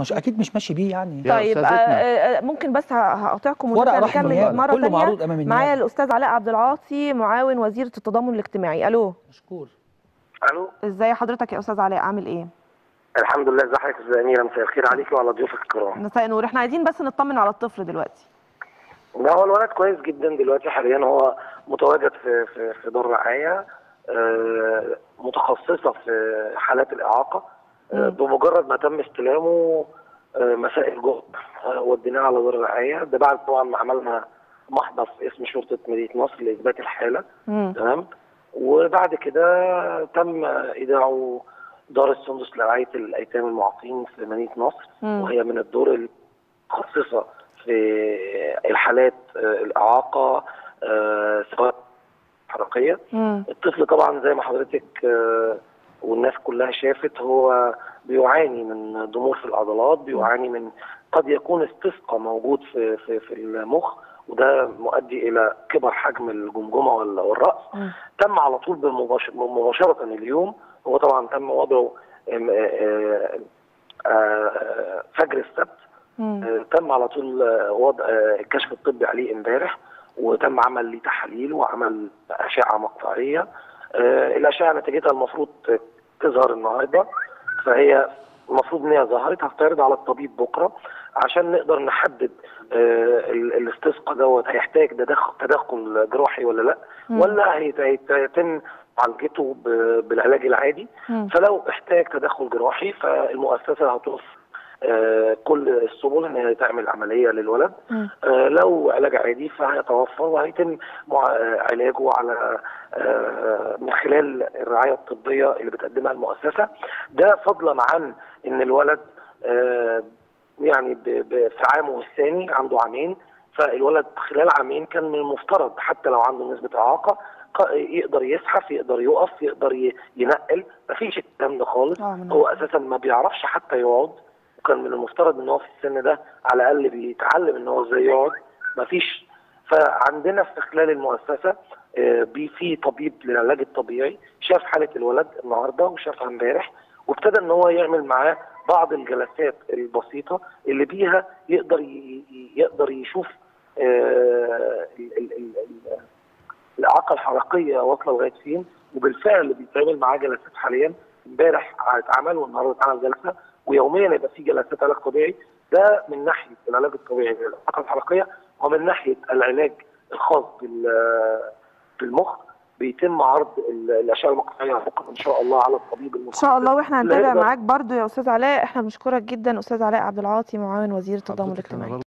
مش اكيد مش ماشي بيه يعني يا طيب آه، أستاذتنا. آه، ممكن بس ه- هقاطعكم ورق ونرجع رحمة نكمل نيابة، مره كله ثانيه معروض أمام النيابة. معايا الاستاذ علاء عبد العاطي معاون وزيره التضامن الاجتماعي الو مشكور الو ازاي حضرتك يا استاذ علاء عامل ايه الحمد لله ازي حضرتك يا استاذه اميره مساء الخير عليكي وعلى ضيوفك الكرام مساء النور احنا عايزين بس نطمن على الطفل دلوقتي لا هو الولد كويس جدا دلوقتي حاليا هو متواجد في في في دار رعايه آه، متخصصه في حالات الاعاقه آه، مم. بمجرد ما تم استلامه آه، مساء الجمعه آه، وديناه على دار الرعايه ده بعد طبعا ما عملنا محضر في اسم شرطه مدينه نصر لاثبات الحاله مم. تمام وبعد كده تم ايداعه دار السندس لرعايه الايتام المعاقين في مدينه نصر مم. وهي من الدور المتخصصه في الحالات آه، الاعاقه آه، سواء حركيه مم. الطفل طبعا زي ما حضرتك آه، والناس كلها شافت هو بيعاني من ضمور في العضلات بيعاني من قد يكون استسقاء موجود في في في المخ وده مؤدي الى كبر حجم الجمجمه وال- والراس مم. تم على طول بالمباشر مباشره اليوم هو طبعا تم وضعه آم، آه، آه، آه، فجر السبت مم. آه، تم على طول آه، وضع آه، الكشف الطبي عليه امبارح وتم عمل ليه تحاليل وعمل اشعه مقطعيه آه، الاشعه نتيجتها المفروض تظهر النهارده فهي المفروض ان هي ظهرت هتعرض على الطبيب بكره عشان نقدر نحدد آه، ال- الاستسقاء دوت هيحتاج تدخل تدخل جراحي ولا لا مم. ولا هيت- هيت- هيتم معالجته ب- بالعلاج العادي مم. فلو احتاج تدخل جراحي فالمؤسسه هتوفر آه، كل السبل ان هي تعمل عمليه للولد مم. آه، لو علاج عادي فهيتوفر وهيتم مع- آه، علاجه على آه، من خلال الرعايه الطبيه اللي بتقدمها المؤسسه ده فضلا عن ان الولد آه، يعني ب- ب- في عامه الثاني عنده عامين فالولد خلال عامين كان من المفترض حتى لو عنده نسبه اعاقه ق- يقدر يزحف يقدر يقف يقدر ي- ينقل مفيش الكلام ده خالص آه، من هو اساسا ما بيعرفش حتى يقعد وكان من المفترض ان هو في السن ده على الاقل بيتعلم ان هو ازاي يقعد مفيش فعندنا في خلال المؤسسه آه، بي في طبيب للعلاج الطبيعي شاف حاله الولد النهارده وشافها امبارح وابتدى ان هو يعمل معاه بعض الجلسات البسيطه اللي بيها يقدر ي- ي- يقدر يشوف آه، ال- ال- ال- ال- الاعاقه الحركيه واصله لغايه فين وبالفعل بيتعمل معاه جلسات حاليا امبارح اتعمل والنهارده اتعمل جلسه ويوميا يبقى في جلسات علاج طبيعي ده من ناحيه العلاج الطبيعي للاعاقه الحركيه ومن ناحيه العلاج الخاص بال- بالمخ بيتم عرض ال- الاشعه المقطعيه بكره ان شاء الله على الطبيب ان المتخصص شاء الله واحنا اللي هنتابع هيقدر معاك برضو يا استاذ علاء احنا بنشكرك جدا استاذ علاء عبد العاطي معاون وزير التضامن حضرتك أنا الاجتماعي